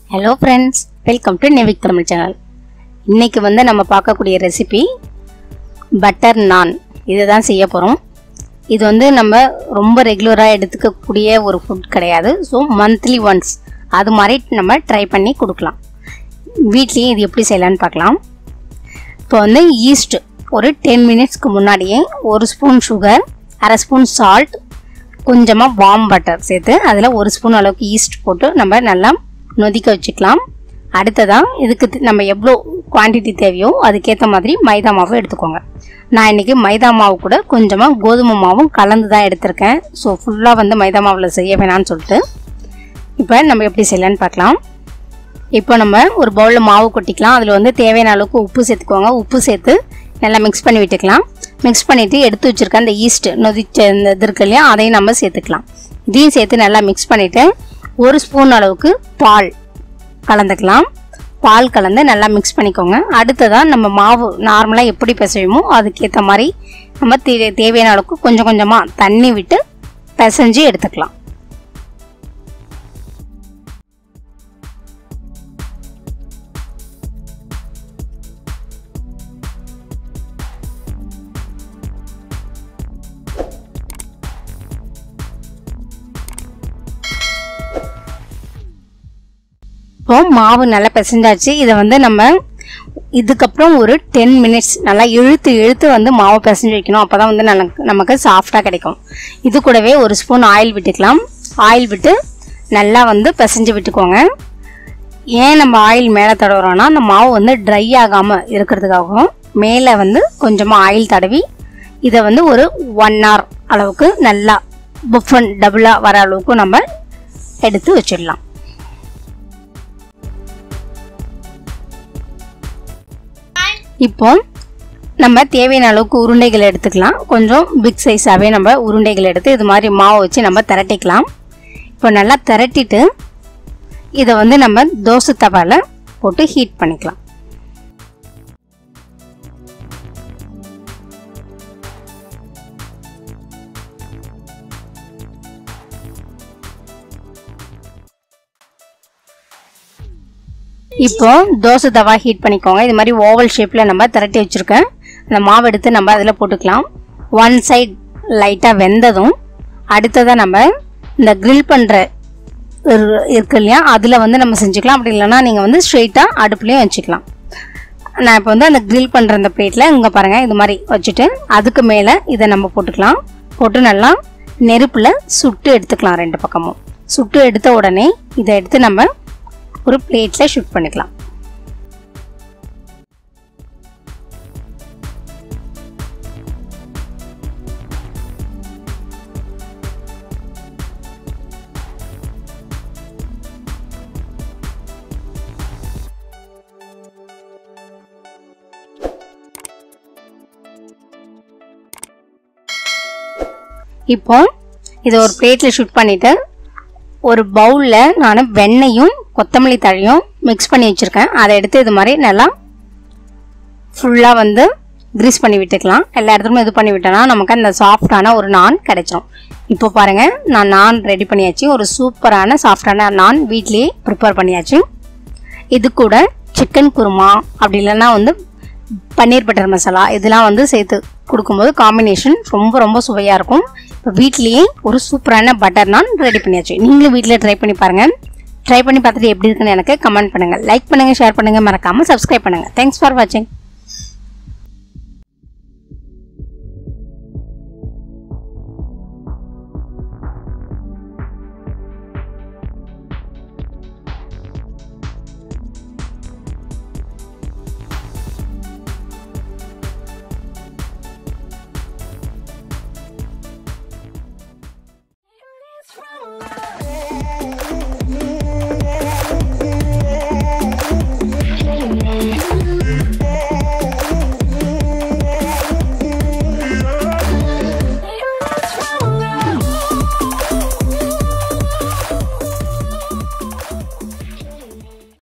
hello friends welcome to Nevik Tamil channel இன்னைக்கு வந்து நம்ம பார்க்கக்கூடிய ரெசிபி பட்டர் நான் இதை தான் செய்ய போகிறோம் இது வந்து நம்ம ரொம்ப ரெகுலராக எடுத்துக்கக்கூடிய ஒரு ஃபுட் கிடையாது ஸோ மந்த்லி ஒன்ஸ் அது மாதிரி நம்ம ட்ரை பண்ணி கொடுக்கலாம் வீட்லேயும் இது எப்படி செய்யலான்னு பார்க்கலாம் இப்போ வந்து ஈஸ்ட் ஒரு டென் மினிட்ஸ்க்கு முன்னாடியே ஒரு ஸ்பூன் சுகர் அரை ஸ்பூன் சால்ட் கொஞ்சமாக வார்ம் பட்டர் சேர்த்து அதில் ஒரு ஸ்பூன் அளவுக்கு ஈஸ்ட் போட்டு நம்ம நல்லா நொதிக்க வச்சுக்கலாம் அடுத்ததாக இதுக்கு தி- நம்ம எவ்வளோ குவான்டிட்டி தேவையோ அதுக்கேற்ற மாதிரி மைதா மாவு எடுத்துக்கோங்க நான் இன்றைக்கி மைதா மாவு கூட கொஞ்சமாக கோதுமை மாவும் கலந்து தான் எடுத்திருக்கேன் ஸோ ஃபுல்லாக வந்து மைதா மாவில் செய்ய வேணாம்னு சொல்லிட்டு இப்போ நம்ம எப்படி செய்யலான்னு பார்க்கலாம் இப்போ நம்ம ஒரு பவுலில் மாவு கொட்டிக்கலாம் அதில் வந்து தேவையான அளவுக்கு உப்பு சேர்த்துக்கோங்க உப்பு சேர்த்து நல்லா மிக்ஸ் பண்ணி விட்டுக்கலாம் மிக்ஸ் பண்ணிவிட்டு எடுத்து வச்சுருக்க அந்த ஈஸ்ட் நொதிச்ச இந்த இது இருக்கு இல்லையா அதையும் நம்ம சேர்த்துக்கலாம் இதையும் சேர்த்து நல்லா மிக்ஸ் பண்ணிவிட்டு ஒரு ஸ்பூன் அளவுக்கு பால் கலந்துக்கலாம் பால் கலந்து நல்லா மிக்ஸ் பண்ணிக்கோங்க அடுத்ததாக நம்ம மாவு நார்மலாக எப்படி பிசையுமோ அதுக்கேற்ற மாதிரி நம்ம தே தேவையான அளவுக்கு கொஞ்சம் கொஞ்சமாக தண்ணி விட்டு பிசைஞ்சு எடுத்துக்கலாம் இப்போ மாவு நல்லா பிசைஞ்சாச்சு இதை வந்து நம்ம இதுக்கப்புறம் ஒரு டென் மினிட்ஸ் நல்லா இழுத்து இழுத்து வந்து மாவு பிசைஞ்சு வைக்கணும் அப்போ தான் வந்து நல்ல நமக்கு சாஃப்டாக கிடைக்கும் இது கூடவே ஒரு ஸ்பூன் ஆயில் விட்டுக்கலாம் ஆயில் விட்டு நல்லா வந்து பிசைஞ்சு விட்டுக்கோங்க ஏன் நம்ம ஆயில் மேலே தடவுறோம்னா அந்த மாவு வந்து ட்ரை ஆகாமல் இருக்கிறதுக்காகவும் மேலே வந்து கொஞ்சமாக ஆயில் தடவி இதை வந்து ஒரு ஒன் hour அளவுக்கு நல்லா புஃபன் டபுளாக வர அளவுக்கு நம்ம எடுத்து வச்சிடலாம் இப்போ நம்ம தேவையான அளவுக்கு உருண்டைகள் எடுத்துக்கலாம் கொஞ்சம் பிக் சைஸாகவே நம்ம உருண்டைகள் எடுத்து இது மாதிரி மாவு வச்சு நம்ம திரட்டிக்கலாம் இப்போ நல்லா திரட்டிட்டு இதை வந்து நம்ம தோசை தவால போட்டு ஹீட் பண்ணிக்கலாம் இப்போ தோசை தவா ஹீட் பண்ணிக்கோங்க இது மாதிரி ஓவல் ஷேப்பில் நம்ம திரட்டி வச்சுருக்கேன் அந்த மாவு எடுத்து நம்ம அதில் போட்டுக்கலாம் ஒன் சைட் லைட்டாக வெந்ததும் அடுத்ததாக நம்ம இந்த grill பண்ணுற இருக்கு இல்லையா அதில் வந்து நம்ம செஞ்சுக்கலாம் அப்படி இல்லைன்னா நீங்கள் வந்து ஸ்ட்ரெயிட்டாக அடுப்புலேயும் வச்சுக்கலாம் நான் இப்போ வந்து அந்த grill பண்ணுற அந்த பிளேட்டில் இங்கே பாருங்கள் இது மாதிரி வச்சுட்டு அதுக்கு மேலே இதை நம்ம போட்டுக்கலாம் போட்டு நல்லா நெருப்பில் சுட்டு எடுத்துக்கலாம் ரெண்டு பக்கமும் சுட்டு எடுத்த உடனே இதை எடுத்து நம்ம ஒரு பிளேட்டில் ஷிஃப்ட் பண்ணிக்கலாம் இப்போ இதை ஒரு பிளேட்டில் ஷிஃப்ட் பண்ணிவிட்டு ஒரு பவுலில் நான் வெண்ணெயும் கொத்தமல்லி தழையும் மிக்ஸ் பண்ணி வச்சுருக்கேன் அதை எடுத்து இது மாதிரி நல்லா ஃபுல்லாக வந்து கிரீஸ் பண்ணி விட்டுக்கலாம் எல்லா இடத்துலையும் இது பண்ணி விட்டோன்னா நமக்கு அந்த சாஃப்டான ஒரு நான் கிடைச்சிரும் இப்போ பாருங்கள் நான் நான் ரெடி பண்ணியாச்சு ஒரு சூப்பரான சாஃப்டான நான் வீட்லேயே ப்ரிப்பேர் பண்ணியாச்சு இது கூட சிக்கன் குருமா அப்படி இல்லைன்னா வந்து பன்னீர் பட்டர் மசாலா இதெல்லாம் வந்து சேர்த்து கொடுக்கும்போது காம்பினேஷன் ரொம்ப ரொம்ப சுவையாக இருக்கும் இப்போ வீட்லேயே ஒரு சூப்பரான பட்டர் நான் ரெடி பண்ணியாச்சு நீங்களும் வீட்டில் ட்ரை பண்ணி பாருங்கள் ட்ரை பண்ணி பார்த்துட்டு எப்படி இருக்குன்னு எனக்கு கமெண்ட் பண்ணுங்கள் லைக் பண்ணுங்கள் ஷேர் பண்ணுங்கள் மறக்காமல் சப்ஸ்கிரைப் பண்ணுங்கள் தேங்க்ஸ் ஃபார் வாட்சிங்